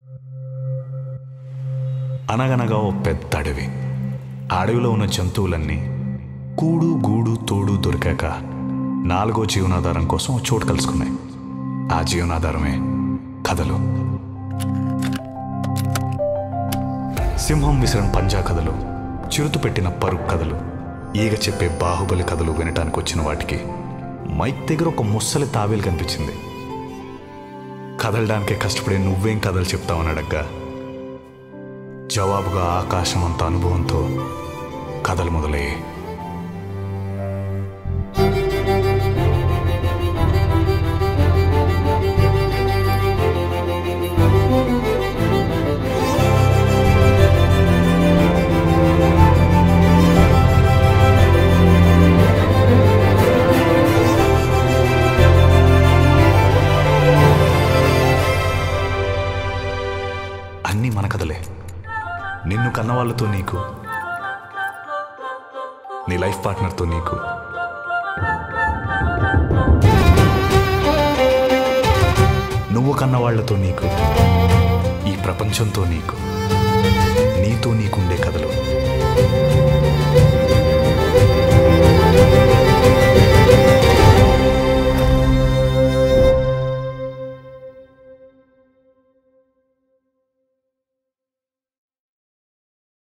అనగనగా ఓ పెద్ద అడవి ఆ అడవిలో ఉన్న జంతువులన్నీ కూడు గూడు తోడు దొరికాక నాలుగో జీవనాధారం కోసం ఓ చోటు కలుసుకున్నాయి ఆ జీవనాధారమే కథలు సింహం విసిరన్ పంజా కథలు చిరుత పెట్టిన పరుగు కథలు ఈగ చెప్పే బాహుబలి కథలు వినటానికి వచ్చిన వాటికి మైక్ దగ్గర ఒక ముస్సలి తావేలు కనిపించింది కదలడానికే కష్టపడే నువ్వేం కథలు చెప్తావని అడగ్గా జవాబుగా ఆకాశం అంత అనుభవంతో కథలు మొదలయ్యాయి అన్నీ మన కథలే నిన్ను కన్నవాళ్ళతో నీకు నీ లైఫ్ పార్ట్నర్తో నీకు నువ్వు కన్నవాళ్లతో నీకు ఈ ప్రపంచంతో నీకు నీతో నీకుండే కథలు